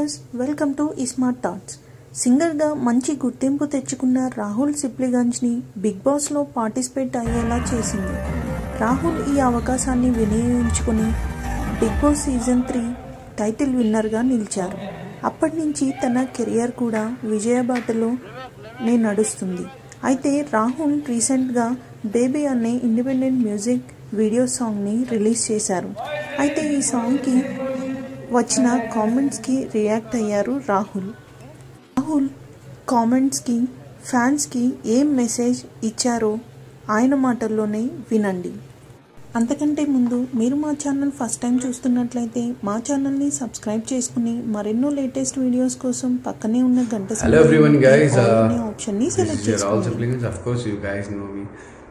Viewers welcome to smart thoughts సింగర్గా మంచి గుర్తింపు తెచ్చుకున్న రాహుల్ సిప్లిగంజ్ని బిగ్ బాస్లో పార్టిసిపేట్ అయ్యేలా చేసింది రాహుల్ ఈ అవకాశాన్ని వినియోగించుకుని big boss season three title విన్నర్గా నిలిచారు అప్పటి నుంచి తన కెరియర్ కూడా విజయబాటలో నే నడుస్తుంది అయితే రాహుల్ రీసెంట్గా బేబీ అనే ఇండిపెండెంట్ మ్యూజిక్ వీడియో సాంగ్ని రిలీజ్ చేశారు అయితే ఈ సాంగ్కి వచ్చిన కామెంట్స్కి రియాక్ట్ అయ్యారు రాహుల్ రాహుల్ కామెంట్స్కి ఫ్యాన్స్కి ఏం మెసేజ్ ఇచ్చారో ఆయన మాటల్లోనే వినండి అంతకంటే ముందు మీరు మా ఛానల్ ఫస్ట్ టైం చూస్తున్నట్లయితే మా ఛానల్ని సబ్స్క్రైబ్ చేసుకుని మరెన్నో లేటెస్ట్ వీడియోస్ కోసం పక్కనే ఉన్న గంట Hello everyone guys, uh, ఆప్షన్ని this select is your all చేసుకోండి siblings. Of course you guys know me.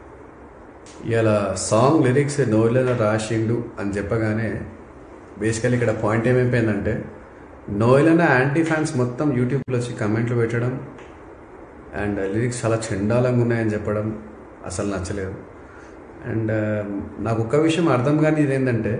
ఇలా సాంగ్ లిరిక్స్ నోయిలను రాసిండు అని చెప్పగానే బేసికల్లీ ఇక్కడ పాయింట్ ఏమైపోయిందంటే నోయిలన యాంటీ ఫ్యాన్స్ మొత్తం యూట్యూబ్లో వచ్చి కమెంట్లు పెట్టడం అండ్ లిరిక్స్ చాలా చండాలంగా ఉన్నాయని చెప్పడం అసలు నచ్చలేదు అండ్ నాకు ఒక్క విషయం అర్థం కాని ఇదేంటంటే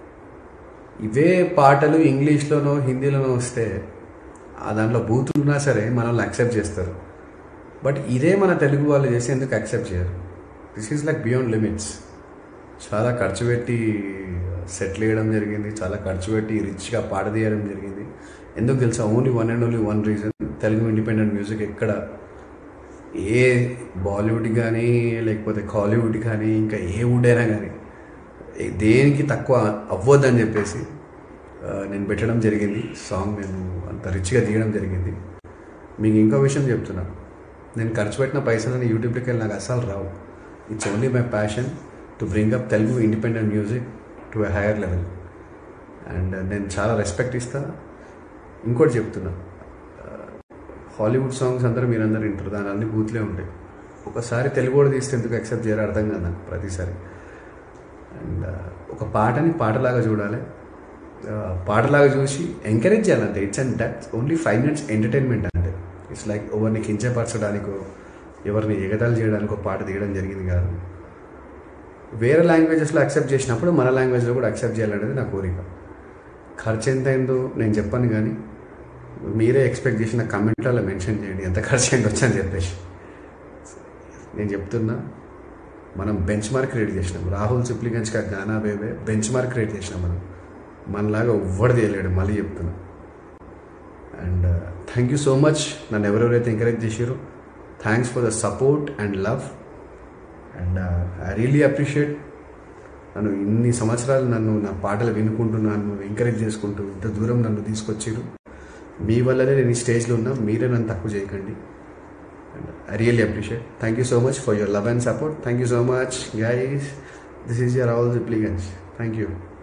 ఇవే పాటలు ఇంగ్లీష్లోనో హిందీలోనో వస్తే ఆ దాంట్లో బూతులు ఉన్నా సరే మనల్ని యాక్సెప్ట్ చేస్తారు బట్ ఇదే మన తెలుగు వాళ్ళు చేసి ఎందుకు యాక్సెప్ట్ చేయరు this is like beyond limits చాలా ఖర్చు పెట్టి సెటిల్ వేయడం జరిగింది చాలా ఖర్చు పెట్టి రిచ్గా పాట తీయడం జరిగింది ఎందుకు తెలుసా only one and only one reason Telugu independent music ఎక్కడ ఏ బాలీవుడ్ కానీ లేకపోతే కాలీవుడ్ కానీ ఇంకా ఏ వుడ్ అయినా కానీ ఏ- దేనికి తక్కువ అవ్వద్దని చెప్పేసి ఆ, నేను పెట్టడం జరిగింది సాంగ్ నేను అంత రిచ్గా తీయడం జరిగింది మీకు ఇంకో విషయం చెప్తున్నా నేను ఖర్చు పెట్టిన పైసలని యూట్యూబ్కి వెళ్ళి నాకు అస్సలు రావు it's only my passion to bring up Telugu independent music to a higher level and నేను చాలా రెస్పెక్ట్ ఇస్తా ఇంకోటి చెప్తున్నా హాలీవుడ్ సాంగ్స్ అందరూ మీరందరూ వింటారు దాని అన్ని బూత్లే ఉంటాయి ఒకసారి తెలుగు కూడా తీస్తే ఎందుకు యాక్సెప్ట్ చేయరు అర్థం కాదు నాకు ప్రతిసారి అండ్ ఒక పాటని పాటలాగా చూడాలి ఆ, పాటలాగా చూసి ఎంకరేజ్ చేయాలంటే it's and that only five minutes entertainment అంటే ఇట్స్ లైక్ ఎవరిని కించపరచడానికో ఎవరిని ఎగతాలు చేయడానికో పాట తీయడం జరిగింది కాదు వేరే లాంగ్వేజెస్లో యాక్సెప్ట్ చేసినప్పుడు మన లాంగ్వేజ్లో కూడా యాక్సెప్ట్ చేయాలనేది నా కోరిక ఖర్చు ఎంత అయిందో నేను చెప్పాను కానీ మీరే ఎక్స్పెక్ట్ చేసిన కమెంట్లలో మెన్షన్ చేయండి ఎంత ఖర్చు అయింది వచ్చని చెప్పేసి నేను చెప్తున్నా మనం బెంచ్ మార్క్ క్రియేట్ చేసినాం రాహుల్ సిప్లిగంజ్గా గానా బేబే బెంచ్ మార్క్ క్రియేట్ చేసినాం మనం మనలాగా ఎవ్వడు చేయలేడు మళ్ళీ చెప్తున్నా and thank you so much నన్ను ఎవరెవరైతే ఎంకరేజ్ చేసారో thanks for the support and love and I really appreciate నన్ను ఇన్ని సంవత్సరాలు నన్ను నా పాటలు వినుకుంటూ నన్ను ఎంకరేజ్ చేసుకుంటూ ఇంత దూరం నన్ను తీసుకొచ్చారు మీ వల్లనే నేను ఈ స్టేజ్లో ఉన్నా మీరే నన్ను తక్కువ చేయకండి and I really appreciate thank you so much for your love and support thank you so much guys this is your all the ప్లీగన్స్ థ్యాంక్ యూ